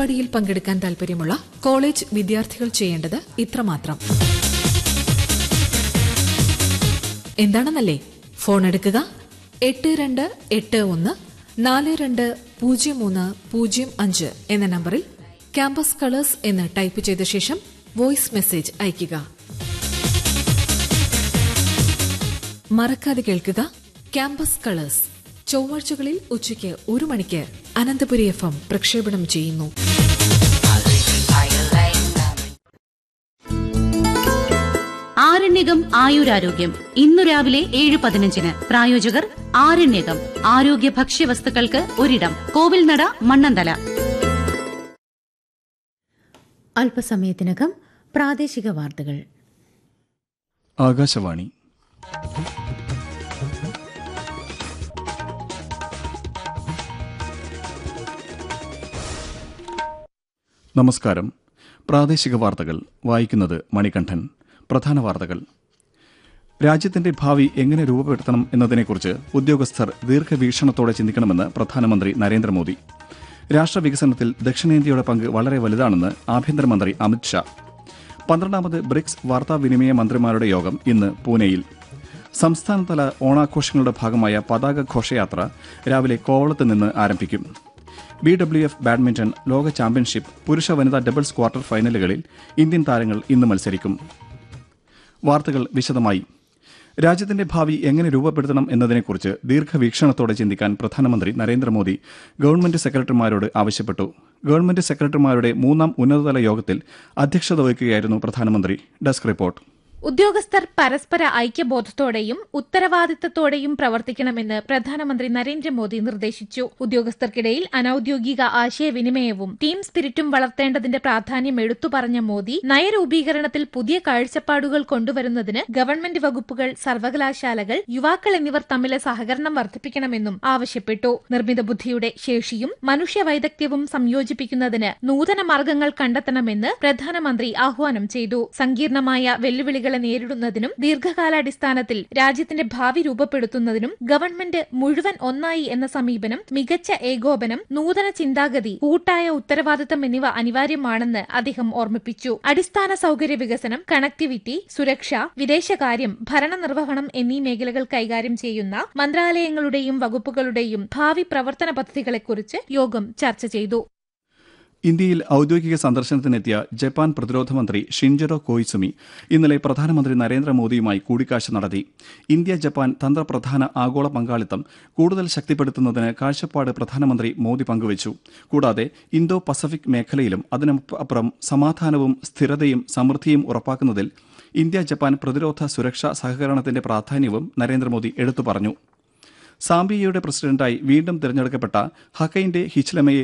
പരിപാടിയിൽ പങ്കെടുക്കാൻ താൽപര്യമുള്ള കോളേജ് വിദ്യാർത്ഥികൾ ചെയ്യേണ്ടത് ഇത്രമാത്രം എന്താണെന്നല്ലേ ഫോൺ എടുക്കുക എട്ട് രണ്ട് എട്ട് ഒന്ന് നാല് രണ്ട് പൂജ്യം മൂന്ന് പൂജ്യം അഞ്ച് എന്ന നമ്പറിൽ ക്യാമ്പസ് കളേഴ്സ് എന്ന് ടൈപ്പ് ചെയ്ത ശേഷം വോയിസ് മെസ്സേജ് അയയ്ക്കുക മറക്കാതെ കേൾക്കുക ക്യാമ്പസ് കളേഴ്സ് ചൊവ്വാഴ്ചകളിൽ ഉച്ചയ്ക്ക് ഒരു മണിക്ക് അനന്തപുരി എഫ് എം പ്രക്ഷേപണം ചെയ്യുന്നു ആരണ്യകം ആയുരാരോഗ്യം ഇന്നു രാവിലെ ഏഴ് പതിനഞ്ചിന് പ്രായോജകർ ആരണ്യകം ആരോഗ്യ ഭക്ഷ്യവസ്തുക്കൾക്ക് ഒരിടം കോവിൽനട മണ്ണന്തല അല്പസമയത്തിനകം പ്രാദേശിക വാർത്തകൾ ആകാശവാണി നമസ്കാരം പ്രാദേശിക വാർത്തകൾ വായിക്കുന്നത് മണികണ്ഠൻ പ്രധാന വാർത്തകൾ രാജ്യത്തിന്റെ ഭാവി എങ്ങനെ രൂപപ്പെടുത്തണം എന്നതിനെക്കുറിച്ച് ഉദ്യോഗസ്ഥർ ദീർഘവീക്ഷണത്തോടെ ചിന്തിക്കണമെന്ന് പ്രധാനമന്ത്രി നരേന്ദ്രമോദി രാഷ്ട്രവികസനത്തിൽ ദക്ഷിണേന്ത്യയുടെ പങ്ക് വളരെ വലുതാണെന്ന് ആഭ്യന്തരമന്ത്രി അമിത്ഷാ പന്ത്രണ്ടാമത് ബ്രിക്സ് വാർത്താവിനിമയ മന്ത്രിമാരുടെ യോഗം ഇന്ന് പൂനെയിൽ സംസ്ഥാനതല ഓണാഘോഷങ്ങളുടെ ഭാഗമായ പതാക ഘോഷയാത്ര രാവിലെ കോവളത്ത് നിന്ന് ആരംഭിക്കും ബി ഡബ്ല്യു എഫ് ബാഡ്മിന്റൺ ലോക ചാമ്പ്യൻഷിപ്പ് പുരുഷ വനിതാ ഡബിൾസ് ക്വാർട്ടർ ഫൈനലുകളിൽ ഇന്ത്യൻ താരങ്ങൾ ഇന്ന് മത്സരിക്കും വാർത്തകൾ വിശദമായി രാജ്യത്തിന്റെ ഭാവി എങ്ങനെ രൂപപ്പെടുത്തണം എന്നതിനെക്കുറിച്ച് ദീർഘവീക്ഷണത്തോടെ ചിന്തിക്കാൻ പ്രധാനമന്ത്രി നരേന്ദ്രമോദി ഗവൺമെന്റ് സെക്രട്ടറിമാരോട് ആവശ്യപ്പെട്ടു ഗവൺമെന്റ് സെക്രട്ടറിമാരുടെ മൂന്നാം ഉന്നതതല യോഗത്തിൽ അധ്യക്ഷത വഹിക്കുകയായിരുന്നു പ്രധാനമന്ത്രി ഡെസ്ക് റിപ്പോർട്ട് ഉദ്യോഗസ്ഥർ പരസ്പര ഐക്യബോധത്തോടെയും ഉത്തരവാദിത്തത്തോടെയും പ്രവർത്തിക്കണമെന്ന് പ്രധാനമന്ത്രി നരേന്ദ്രമോദി നിർദ്ദേശിച്ചു ഉദ്യോഗസ്ഥർക്കിടയിൽ അനൌദ്യോഗിക ആശയവിനിമയവും ടീം സ്പിരിറ്റും വളർത്തേണ്ടതിന്റെ പ്രാധാന്യം എടുത്തു പറഞ്ഞ മോദി നയരൂപീകരണത്തിൽ പുതിയ കാഴ്ചപ്പാടുകൾ കൊണ്ടുവരുന്നതിന് ഗവൺമെന്റ് വകുപ്പുകൾ സർവകലാശാലകൾ യുവാക്കൾ എന്നിവർ തമ്മിലെ സഹകരണം വർദ്ധിപ്പിക്കണമെന്നും ആവശ്യപ്പെട്ടു നിർമ്മിത ബുദ്ധിയുടെ ശേഷിയും മനുഷ്യവൈദഗ്ധ്യവും സംയോജിപ്പിക്കുന്നതിന് നൂതന മാർഗങ്ങൾ കണ്ടെത്തണമെന്ന് പ്രധാനമന്ത്രി ആഹ്വാനം ചെയ്തു സങ്കീർണമായ വെല്ലുവിളികളെ നേരിടുന്നതിനും ദീർഘകാലാടിസ്ഥാനത്തിൽ രാജ്യത്തിന്റെ ഭാവി രൂപപ്പെടുത്തുന്നതിനും ഗവൺമെന്റ് മുഴുവൻ ഒന്നായി എന്ന സമീപനം മികച്ച ഏകോപനം നൂതന ചിന്താഗതി കൂട്ടായ ഉത്തരവാദിത്തം എന്നിവ അനിവാര്യമാണെന്ന് അദ്ദേഹം ഓർമ്മിപ്പിച്ചു അടിസ്ഥാന സൗകര്യ വികസനം കണക്ടിവിറ്റി സുരക്ഷ വിദേശകാര്യം ഭരണനിർവഹണം എന്നീ മേഖലകൾ കൈകാര്യം ചെയ്യുന്ന മന്ത്രാലയങ്ങളുടെയും വകുപ്പുകളുടെയും ഭാവി പ്രവർത്തന പദ്ധതികളെക്കുറിച്ച് യോഗം ചർച്ച ചെയ്തു ഇന്ത്യയിൽ ഔദ്യോഗിക സന്ദർശനത്തിനെത്തിയ ജപ്പാൻ പ്രതിരോധ മന്ത്രി ഷിൻജറോ കോയിസുമി ഇന്നലെ പ്രധാനമന്ത്രി നരേന്ദ്രമോദിയുമായി കൂടിക്കാഴ്ച നടത്തി ഇന്ത്യ ജപ്പാൻ തന്ത്രപ്രധാന ആഗോള പങ്കാളിത്തം കൂടുതൽ ശക്തിപ്പെടുത്തുന്നതിന് കാഴ്ചപ്പാട് പ്രധാനമന്ത്രി മോദി പങ്കുവച്ചു കൂടാതെ ഇന്തോ പസഫിക് മേഖലയിലും അതിനപ്പുറം സമാധാനവും സ്ഥിരതയും സമൃദ്ധിയും ഉറപ്പാക്കുന്നതിൽ ഇന്ത്യ ജപ്പാൻ പ്രതിരോധ സുരക്ഷാ സഹകരണത്തിന്റെ പ്രാധാന്യവും നരേന്ദ്രമോദി എടുത്തു പറഞ്ഞു സാംബിയയുടെ പ്രസിഡന്റായി വീണ്ടും തിരഞ്ഞെടുക്കപ്പെട്ട ഹക്കൈന്റെ ഹിച്ലമയെ